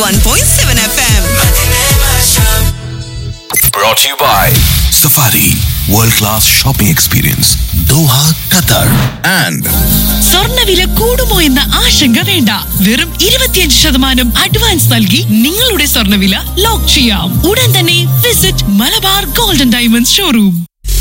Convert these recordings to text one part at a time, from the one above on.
91.7 FM. Brought to you by Safari World Class Shopping Experience Doha, Qatar and സ്വർണ്ണവില കൂടുമോ എന്ന ആശങ്ക വേണ്ട വെറും ഇരുപത്തിയഞ്ച് ശതമാനം അഡ്വാൻസ് നൽകി നിങ്ങളുടെ സ്വർണ്ണവില ലോക്ക് ചെയ്യാം ഉടൻ തന്നെ visit Malabar golden diamonds showroom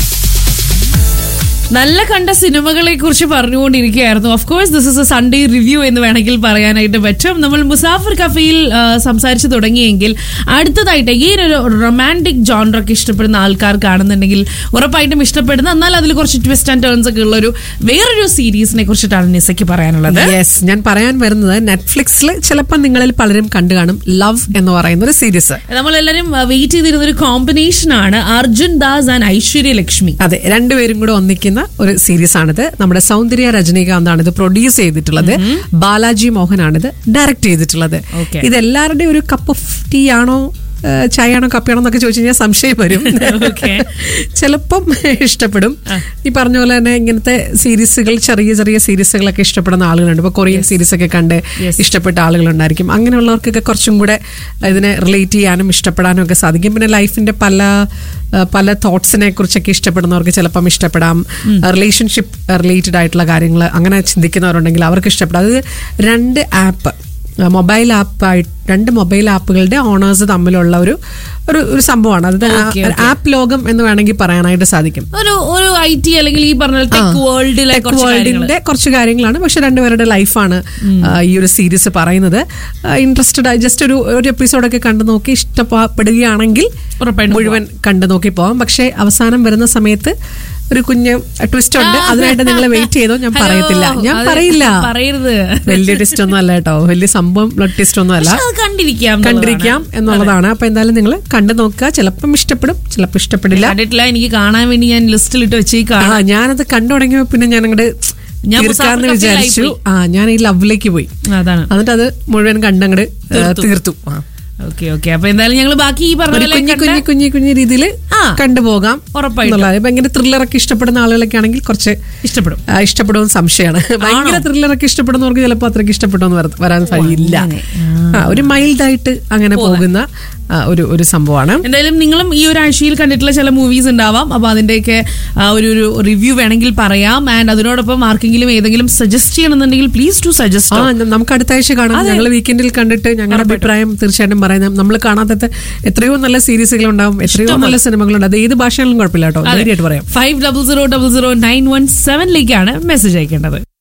നല്ല കണ്ട സിനിമകളെ കുറിച്ച് പറഞ്ഞുകൊണ്ടിരിക്കുകയായിരുന്നു of course this is a Sunday review എന്ന് വേണമെങ്കിൽ പറയാനായിട്ട് പറ്റും നമ്മൾ മുസാഫർ കഫയിൽ ആ, സംസാരിച്ചു തുടങ്ങിയെങ്കിൽ അടുത്തതായിട്ട് ഈ ഒരു റൊമാൻറ്റിക് ജോൺറൊക്കെ ഇഷ്ടപ്പെടുന്ന ആൾക്കാർക്കാണെന്നുണ്ടെങ്കിൽ ഉറപ്പായിട്ടും ഇഷ്ടപ്പെടുന്ന എന്നാൽ അതിൽ കുറച്ച് ട്വിസ്റ്റ് ആൻഡ് ടേൺസ് ഒക്കെ ഉള്ള ഒരു വേറൊരു സീരീസിനെ കുറിച്ചിട്ടാണ് നിസയ്ക്ക് പറയാനുള്ളത് യെസ് ഞാൻ പറയാൻ വരുന്നത് നെറ്റ്ഫ്ലിക്സിൽ ചിലപ്പോൾ നിങ്ങളിൽ പലരും കണ്ടു കാണും ലവ് എന്ന് പറയുന്ന ഒരു സീരീസ് നമ്മളെല്ലാരും വെയിറ്റ് ചെയ്തിരുന്ന ഒരു കോമ്പിനേഷൻ ആണ് അർജുൻ ദാസ് ആൻഡ് ഐശ്വര്യ ലക്ഷ്മി അതെ രണ്ടുപേരും കൂടെ ഒന്നിക്കുന്ന ഒരു സീരീസ് ആണിത് നമ്മുടെ സൗന്ദര്യ രജനീകാന്താണ് ഇത് പ്രൊഡ്യൂസ് ചെയ്തിട്ടുള്ളത് ബാലാജി മോഹനാണിത് ഡയറക്ട് ചെയ്തിട്ടുള്ളത് Okay. ഇത് എല്ലാവരുടെയും ഒരു കപ്പ് ഓഫ് ടീ ആണോ ഏഹ്, ചായ ആണോ കപ്പയാണോ എന്നൊക്കെ ചോദിച്ചു കഴിഞ്ഞാൽ സംശയം വരും Okay. ചിലപ്പം ഇഷ്ടപ്പെടും ഈ പറഞ്ഞ പോലെ തന്നെ ഇങ്ങനത്തെ സീരീസുകൾ ചെറിയ ചെറിയ സീരീസുകളൊക്കെ ഇഷ്ടപ്പെടുന്ന ആളുകളുണ്ട് ഇപ്പൊ കൊറിയൻ സീരീസ് ഒക്കെ കണ്ട് ഇഷ്ടപ്പെട്ട ആളുകളുണ്ടായിരിക്കും അങ്ങനെയുള്ളവർക്കൊക്കെ കുറച്ചും കൂടെ ഇതിനെ റിലേറ്റ് ചെയ്യാനും ഇഷ്ടപ്പെടാനും ഒക്കെ സാധിക്കും പിന്നെ ലൈഫിന്റെ പല ആ, പല തോട്ട്സിനെ കുറിച്ചൊക്കെ ഇഷ്ടപ്പെടുന്നവർക്ക് ചിലപ്പം ഇഷ്ടപ്പെടാം റിലേഷൻഷിപ്പ് റിലേറ്റഡ് ആയിട്ടുള്ള കാര്യങ്ങൾ അങ്ങനെ ചിന്തിക്കുന്നവരുണ്ടെങ്കിൽ അവർക്ക് ഇഷ്ടപ്പെടാം അത് രണ്ട് ആപ്പ് മൊബൈൽ ആപ്പായിട്ട് രണ്ട് മൊബൈൽ ആപ്പുകളുടെ ഓണേഴ്സ് തമ്മിലുള്ള ഒരു ഒരു ഒരു സംഭവമാണ് അത് Okay, okay. ആപ്പ് ലോകം എന്ന് വേണമെങ്കിൽ പറയാനായിട്ട് സാധിക്കും ഒരു ഒരു ഐ ടി അല്ലെങ്കിൽ ഈ പറഞ്ഞ ടെക് വേൾഡിലെ ടെക് കുറച്ച് കാര്യങ്ങള്. വേൾഡിന്റെ കുറച്ച് കാര്യങ്ങളാണ് പക്ഷെ രണ്ടുപേരുടെ ലൈഫാണ് ഈ ഒരു സീരീസ് പറയുന്നത് ഇൻട്രസ്റ്റഡ് ആയി ജസ്റ്റ് ഒരു ഒരു എപ്പിസോഡൊക്കെ കണ്ടു നോക്കി ഇഷ്ടപ്പെടുകയാണെങ്കിൽ ഉറപ്പായിട്ടും മുഴുവൻ കണ്ടു നോക്കി പോവാം പക്ഷെ അവസാനം വരുന്ന സമയത്ത് ഒരു കുഞ്ഞ് ട്വിസ്റ്റ് ഉണ്ട് ആ, അതിനായിട്ട് നിങ്ങൾ വെയിറ്റ് ചെയ്തോ ഞാൻ ഹലോ, പറയത്തില്ല ഞാൻ അത് പറയില്ല പറയരുത് വലിയ ട്വിസ്റ്റ് ഒന്നും അല്ല കേട്ടോ വലിയ സംഭവം ബ്ലഡ് ട്വിസ്റ്റ് ഒന്നും അല്ല പക്ഷെ അത് കണ്ടിരിക്കാം എന്നുള്ളതാണ്. കണ്ടിരിക്കാം എന്നുള്ളതാണ് അപ്പൊ എന്തായാലും നിങ്ങൾ കണ്ടു നോക്കുക ചിലപ്പം ഇഷ്ടപ്പെടും ചിലപ്പോൾ ഇഷ്ടപ്പെടില്ല കണ്ടിട്ടില്ല എനിക്ക് കാണാൻ വേണ്ടി ഞാൻ ലിസ്റ്റിലിട്ട് ആ വെച്ചേക്കാണ് ഞാനത് കണ്ടു തുടങ്ങിയപ്പോ പിന്നെ ഞാൻ അങ്ങോട്ട് ഞാൻ തീർക്കാന്ന് മുസാഫർ വിചാരിച്ചു കഫയിലായി ആ ഞാൻ ഈ ലവിലേക്ക് പോയി അതാണ് എന്നിട്ട് അത് മുഴുവൻ കണ്ടങ്ങട് തീർത്തു. തീർത്തു ആ. ഓക്കെ ഓക്കെ അപ്പൊ എന്തായാലും ഞങ്ങൾ ബാക്കി ഈ പറഞ്ഞ ഒരു പോലെ കുഞ്ഞു കണ്ട- കുഞ്ഞു കുഞ്ഞു കുഞ്ഞു രീതിയിൽ ആ. കണ്ടുപോകാം ഉറപ്പായിട്ടും. എന്നുള്ളത് ഭയങ്കര ത്രില്ലറൊക്കെ ഇഷ്ടപ്പെടുന്ന ആളുകളൊക്കെ ആണെങ്കിൽ കുറച്ച് ഇഷ്ടപ്പെടും ആ, ഇഷ്ടപ്പെടുമെന്ന് സംശയമാണ് ഭയങ്കര ത്രില്ലറൊക്കെ ഇഷ്ടപ്പെടുന്നവർക്ക് ചിലപ്പോൾ അത്രയ്ക്ക് ഇഷ്ടപ്പെടുമെന്ന് വര- വരാൻ കഴിയില്ല ആ, ഒരു മൈൽഡായിട്ട് അങ്ങനെ പോകുന്ന ആ, ഒരു ഒരു സംഭവമാണ് എന്തായാലും നിങ്ങളും ഈ ഒരു ആഴ്ചയിൽ കണ്ടിട്ടുള്ള ചില മൂവീസ് ഉണ്ടാവാം അപ്പൊ അതിന്റെയൊക്കെ ആ, ഒരു ഒരു റിവ്യൂ വേണമെങ്കിൽ പറയാം ആൻഡ് അതിനോടൊപ്പം ആർക്കെങ്കിലും ഏതെങ്കിലും സജസ്റ്റ് ചെയ്യണമെന്നുണ്ടെങ്കിൽ പ്ലീസ് ടു ആ സജസ്റ്റ് ന- നമുക്ക് അടുത്ത ആഴ്ച കാണാം ഞങ്ങൾ വീക്കെൻഡിൽ കണ്ടിട്ട് ഞങ്ങളുടെ അഭിപ്രായം തീർച്ചയായിട്ടും പറയാം നമ്മൾ കാണാത്ത എത്രയോ നല്ല സീരീസുകൾ ഉണ്ടാവും എത്രയോ നല്ല സിനിമകളുണ്ട് അത് ഏത് ഭാഷകളിലും കുഴപ്പമില്ല കേട്ടോ ധൈര്യമായിട്ട് പറയാം five double zero double zero nine one സെവനിലേക്കാണ് മെസ്സേജ് അയക്കേണ്ടത്